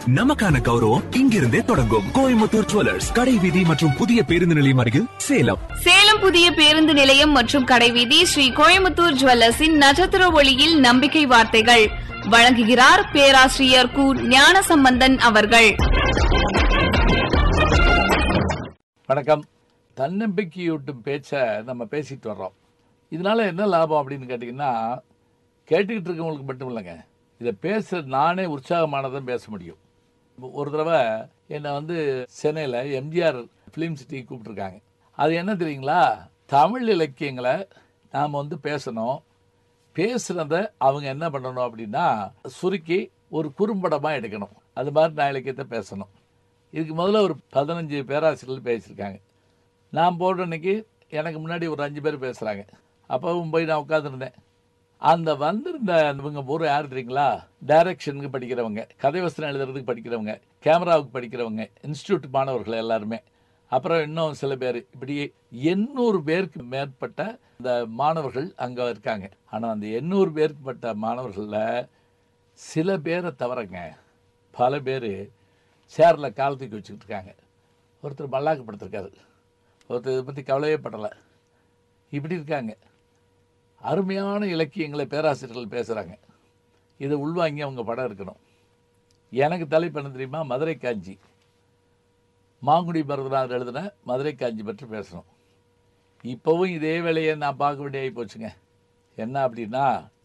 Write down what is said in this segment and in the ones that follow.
நமக்கான கௌரவம் இங்கிருந்தே தொடங்கும் கோயம்புத்தூர் ஜுவல்லர்ஸ் கடை வீதி மற்றும் புதிய பேருந்து நிலையம் அருகில் சேலம் சேலம் புதிய பேருந்து நிலையம் மற்றும் கடைவீதி ஸ்ரீ கோயம்புத்தூர் ஜுவல்லர்ஸின் நட்சத்திர ஒளியில் நம்பிக்கை வார்த்தைகள் வழங்குகிறார் பேராசிரியர் கு ஞானசம்பந்தன் அவர்கள் வணக்கம் தன்னம்பிக்கையூட்டும் பேச்சை நம்ம பேசிட்டு வர்றோம் இதனால என்ன லாபம் அப்படின்னு கேட்டிங்கன்னா கேட்டுக்கிட்டு இருக்கவங்களுக்கு மட்டும் இல்லைங்க இதை பேசுகிற நானே உற்சாகமானதான் பேச முடியும் ஒரு தடவை என்னை வந்து சென்னையில் எம்ஜிஆர் ஃபிலிம் சிட்டி கூப்பிட்ருக்காங்க அது என்ன தெரியுங்களா தமிழ் இலக்கியங்களை நாம் வந்து பேசணும் பேசுகிறத அவங்க என்ன பண்ணணும் அப்படின்னா சுருக்கி ஒரு குறும்படமாக எடுக்கணும் அது மாதிரி நான் இலக்கியத்தை பேசணும் இதுக்கு முதல்ல ஒரு பதினஞ்சு பேராசிரியர்கள் பேசியிருக்காங்க நான் போடுற அன்னைக்கு எனக்கு முன்னாடி ஒரு அஞ்சு பேர் பேசுகிறாங்க அப்பவும் போய் நான் உட்காந்துருந்தேன் அந்த வந்திருந்த இவங்க பூரா யார் தெரியுங்களா டைரக்ஷனுக்கு படிக்கிறவங்க கதை வசனம் எழுதுறதுக்கு படிக்கிறவங்க கேமராவுக்கு படிக்கிறவங்க இன்ஸ்டியூட் மாணவர்கள் எல்லாருமே அப்புறம் இன்னும் சில பேர் இப்படி எண்ணூறு பேருக்கு மேற்பட்ட இந்த மாணவர்கள் அங்கே இருக்காங்க ஆனால் அந்த எண்ணூறு பேருக்கு பட்ட மாணவர்களில் சில பேரை தவிரங்க பல பேர் சேரில் கால் தூக்கி வச்சுக்கிட்டு இருக்காங்க ஒருத்தர் மல்லாக்கு படுத்திருக்காரு ஒருத்தர் இதை பற்றி கவலையே படலை இப்படி இருக்காங்க அருமையான இலக்கியங்களை பேராசிரியர்கள் பேசுகிறாங்க இதை உள்வாங்கி அவங்க படம் இருக்கணும் எனக்கு தலைப்பு என்ன தெரியுமா மதுரை காஞ்சி மாங்குடி மருதனார் எழுதின மதுரை காஞ்சி பற்றி பேசணும் இப்போவும் இதே வேலையை நான் பார்க்க வேண்டிய போச்சுங்க என்ன அப்படின்னா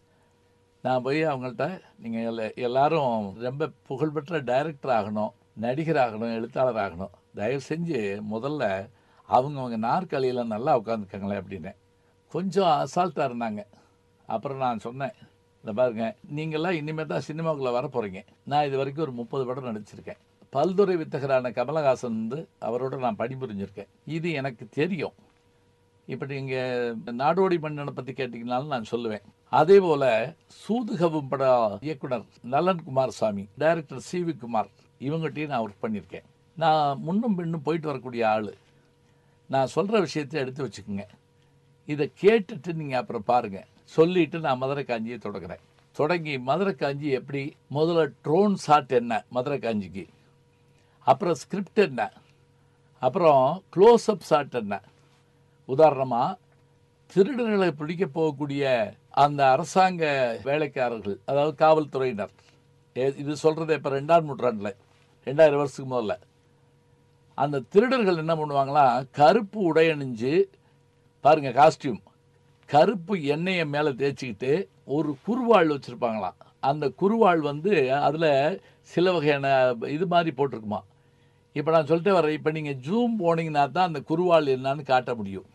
நான் போய் அவங்கள்ட்ட நீங்கள் எல்லா எல்லாரும் ரொம்ப புகழ்பெற்ற டைரக்டர் ஆகணும் நடிகர் ஆகணும் எழுத்தாளர் ஆகணும் தயவு செஞ்சு முதல்ல அவங்க அவங்க நாற்காலியில் நல்லா உட்காந்துக்கங்களேன் அப்படின்னேன் கொஞ்சம் அசால்ட்டாக இருந்தாங்க அப்புறம் நான் சொன்னேன் இந்த பாருங்க நீங்கள்லாம் இனிமேல் தான் சினிமாவுக்குள்ளே வர போகிறீங்க நான் இது வரைக்கும் ஒரு முப்பது படம் நடிச்சிருக்கேன் பல்துறை வித்தகரான கமலஹாசன் வந்து அவரோட நான் பணிபுரிஞ்சிருக்கேன் இது எனக்கு தெரியும் இப்போ நீங்கள் நாடோடி மன்னனை பற்றி கேட்டிங்கனாலும் நான் சொல்லுவேன் அதே போல் சூதுகவும் பட இயக்குனர் Nalan Kumarasamy director C V Kumar இவங்ககிட்டையும் நான் ஒர்க் பண்ணியிருக்கேன் நான் முன்னும் பின்னும் போயிட்டு வரக்கூடிய ஆள் நான் சொல்கிற விஷயத்தை எடுத்து வச்சுக்கோங்க இதை கேட்டுட்டு நீங்கள் அப்புறம் பாருங்கள் சொல்லிட்டு நான் மதுரை காஞ்சியை தொடங்குறேன் தொடங்கி மதுரை காஞ்சி எப்படி முதல்ல ட்ரோன் ஷாட் என்ன மதுரை காஞ்சிக்கு அப்புறம் ஸ்கிரிப்ட் என்ன அப்புறம் க்ளோஸ்அப் ஷாட் என்ன உதாரணமாக திருடர்களை பிடிக்க போகக்கூடிய அந்த அரசாங்க வேலைக்காரர்கள் அதாவது காவல்துறையினர் ஏ- இது சொல்கிறது இப்போ ரெண்டாம் நூற்றாண்டில் ரெண்டாயிரம் வருஷத்துக்கு முதல்ல அந்த திருடர்கள் என்ன பண்ணுவாங்களா கருப்பு உடை அணிஞ்சு பாருங்க காஸ்டியூம் கருப்பு எண்ணெயை மேலே தேய்ச்சிக்கிட்டு ஒரு குருவாள் வச்சுருப்பாங்களாம் அந்த குருவாள் வந்து அதில் சில வகையான இது மாதிரி போட்டிருக்குமா இப்போ நான் சொல்லிட்டு வரேன் இப்போ நீங்கள் ஜூம் போனீங்கன்னா தான் அந்த குருவாள் என்னன்னு காட்ட முடியும்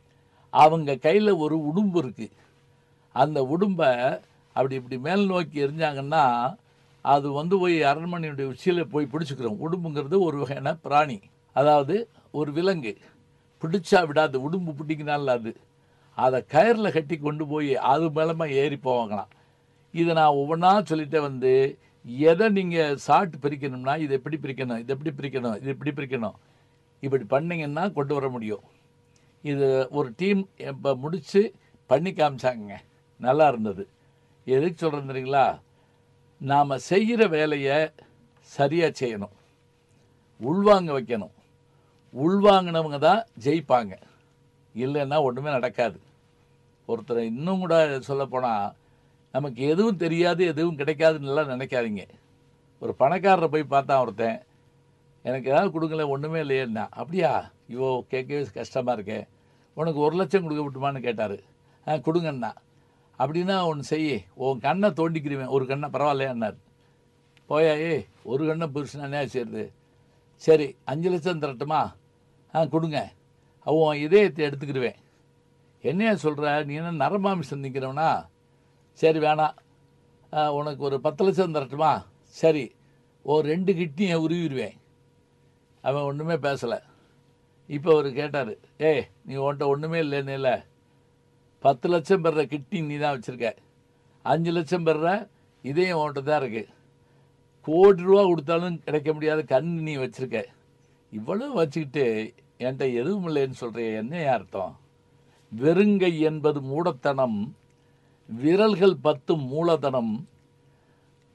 அவங்க கையில் ஒரு உடும்பு இருக்குது அந்த உடும்பை அப்படி இப்படி மேல் நோக்கி எரிஞ்சாங்கன்னா அது வந்து போய் அரண்மனையுடைய உச்சியில் போய் பிடிச்சிக்கிறோம் உடும்புங்கிறது ஒரு வகையான பிராணி அதாவது ஒரு விலங்கு பிடிச்சா விடாது உடும்பு பிடிக்கினால அது அதை கயிறில் கட்டி கொண்டு போய் அது மேலமா ஏறி போவாங்களாம் இதை நான் ஒவ்வொன்றா சொல்லிட்டே வந்து எதை நீங்கள் சாட்டு பிரிக்கணும்னா இதை எப்படி பிரிக்கணும் இதை எப்படி பிரிக்கணும் இது எப்படி பிரிக்கணும் இப்படி பண்ணீங்கன்னா கொண்டு வர முடியும் இது ஒரு டீம் இப்போ முடித்து பண்ணி காமிச்சாங்க நல்லா இருந்தது எதுக்கு சொல்கிறேன் தெரியுங்களா நாம் செய்கிற வேலையை சரியாக செய்யணும் உள்வாங்க வைக்கணும் உள்வாங்கினவங்க தான் ஜெயிப்பாங்க இல்லைன்னா ஒன்றுமே நடக்காது ஒருத்தரை இன்னும் கூட சொல்லப்போனால் நமக்கு எதுவும் தெரியாது எதுவும் கிடைக்காதுன்னுலாம் நினைக்காதீங்க ஒரு பணக்காரரை போய் பார்த்தான் ஒருத்தன் எனக்கு ஏதாவது கொடுங்களேன் ஒன்றுமே இல்லையேன்னா அப்படியா ஐயோ கேட்கவே கஷ்டமாக இருக்கே உனக்கு ஒரு லட்சம் கொடுக்க விட்டுமான்னு கேட்டார் ஆ கொடுங்கண்ணா அப்படின்னா ஒன்று செய்ய உன் கண்ணை தோண்டிக்கிருவேன் ஒரு கண்ணை பரவாயில்லையான்னார் போயா ஏய் ஒரு கண்ணை புருஷன் என்ன செய்யுது சரி அஞ்சு லட்சம் தரட்டுமா ஆ கொடுங்க அவன் இதயத்தை எடுத்துக்கிடுவேன் என்னையா சொல்கிற நீ என்ன நரமாமிசம் நிற்கிறவனா சரி வேணாம் ஆ, உனக்கு ஒரு பத்து லட்சம் தரட்டுமா சரி ஒரு ரெண்டு கிட்னியை உருவிடுவேன் அவன் ஒன்றுமே பேசலை இப்போ அவர் கேட்டார் ஏய் நீ உன்கிட்ட ஒன்றுமே இல்லைன்னு இல்லை பத்து லட்சம் பெற கிட்னி நீ தான் வச்சுருக்க அஞ்சு லட்சம் பெற இதயம் உன்கிட்ட தான் இருக்குது கோடி ரூபா கொடுத்தாலும் கிடைக்க முடியாத கண் நீ வச்சிருக்க இவ்வளவு வச்சுக்கிட்டு என்கிட்ட எதுவும் இல்லைன்னு சொல்றிய என்ன அர்த்தம் வெறுங்கை என்பது மூடத்தனம் விரல்கள் பத்தும் மூலதனம்